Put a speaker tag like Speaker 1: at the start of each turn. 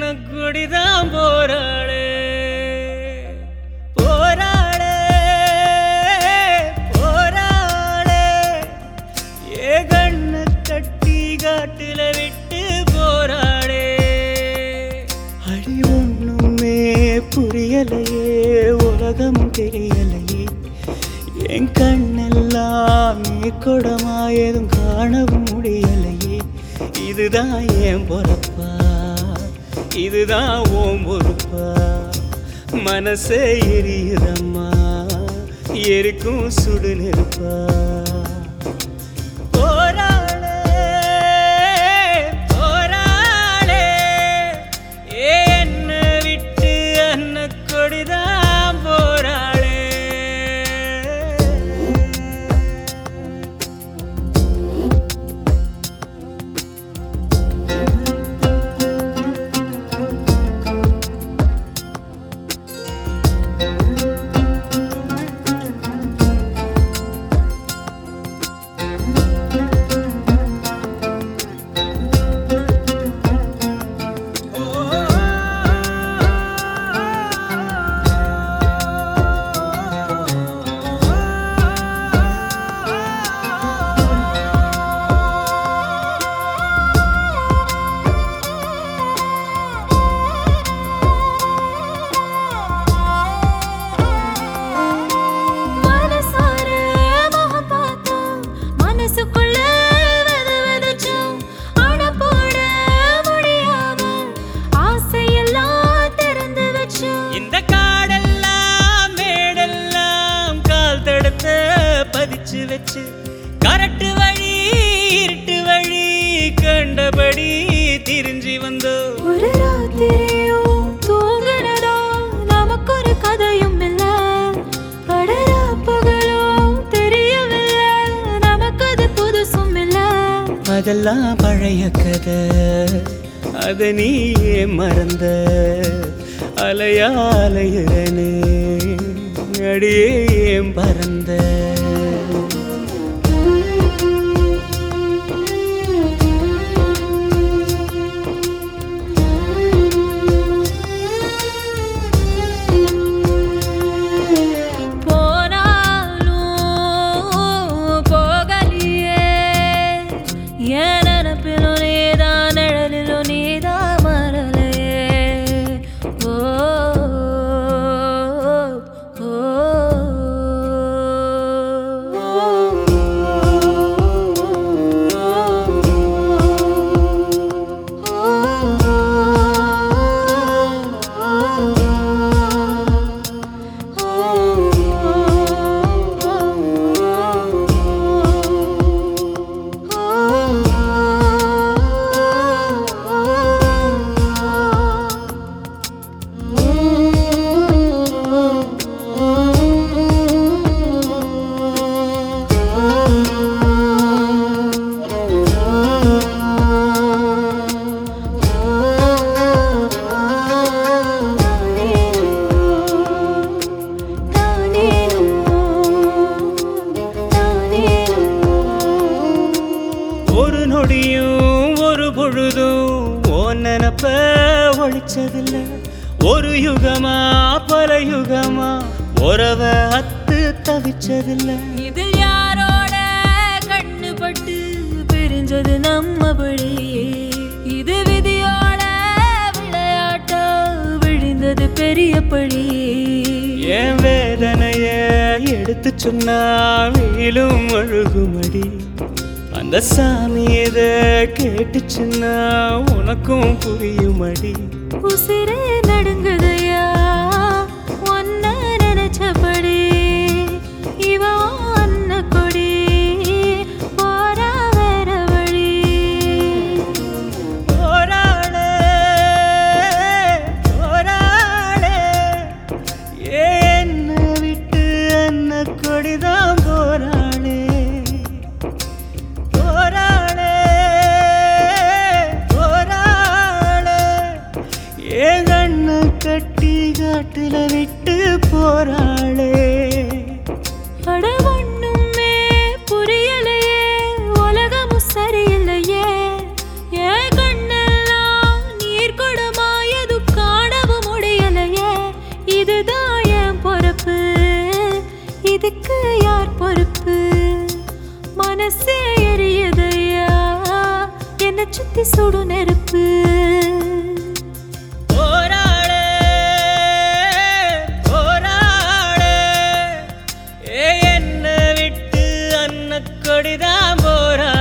Speaker 1: குடிதான் போராளே போராளே போராளே ஏ கண்ண கட்டி காட்டுல விட்டு போராளே அடி ஒண்ணுமே புரியலையே உலகம் தெரியலையே என் கண்ணெல்லாம் நீ கொடமா எதுவும் காணவும் முடியலையே இதுதான் என் பொறப்பா இதுதான் ஓம் பொறுப்பா மனசே எரியுதம்மா எரிக்கும் சுடு நெருப்பா போராளே போராளே என்ன விட்டு அன்ன கொடிதான் போராளே
Speaker 2: மனசார முகம் பார்த்தோம் மனசுக்குள்ள வெத வெதச்சோம் அண போட முடியாம ஆசையெல்லாம் திறந்து வச்சோம்
Speaker 1: இந்த காடெல்லாம் மேடெல்லாம் கால் தடத்த பதிச்சு வச்சு கரட்டு வழி இருட்டு வழி கண்டபடி திரிஞ்சு வந்தோம்
Speaker 2: ஒரு ராத்திரியும் தூங்குனதோ நமக்கு ஒரு கதையும் இல்ல படரா பகலும் தெரியவில்லை நமக்கு அது புதுசும் இல்ல
Speaker 1: அதெல்லாம் பழைய கதை அத நீ ஏன் மறந்த அலையா அலையுறனே அடியே ஏன் பறந்த
Speaker 2: போனாலும் போகலியே என் நினப்பிலும் நீதான் நிழலிலும் நீதான் மறலையே ஓ
Speaker 1: ஒரு நொடியும் ஒரு பொழுதும் ஓ நினப்ப ஒழிச்சதில்ல ஒரு யுகமா பல யுகமா உறவ அத்து தவிச்சதில்ல
Speaker 2: இதில் யாரோட கண்ணுபட்டு பிரிஞ்சது நம்மபடி இது விதியோட விளையாட்டா விழுந்தது பெரிய பழி
Speaker 1: என் வேதனைய எடுத்து சொன்னா வீலும் அழுகுமடி அந்த சாமி இத கேட்டுச்சுன்னா உனக்கும் புரியுமடி
Speaker 2: உசிரே நடுங்குதையா ஒன்ன நினைச்சபடி இவன் அன்ன கொடி போறா வேற வழி
Speaker 1: போராளே போராளே என்ன விட்டு அன்ன கொடிதான் போராளே போராளே போராளே ஏன் கண்ண கட்டி காட்டுல விட்டு போராளே
Speaker 2: அட ஒண்ணுமே புரியலையே உலகமும் சரியில்லையே என் கண்ணெல்லாம் நீர் குடமாயது சுத்தி சுடு நெருப்பு
Speaker 1: போராளே போராளே ஏ என்ன விட்டு அன்ன கொடிதான் போராளே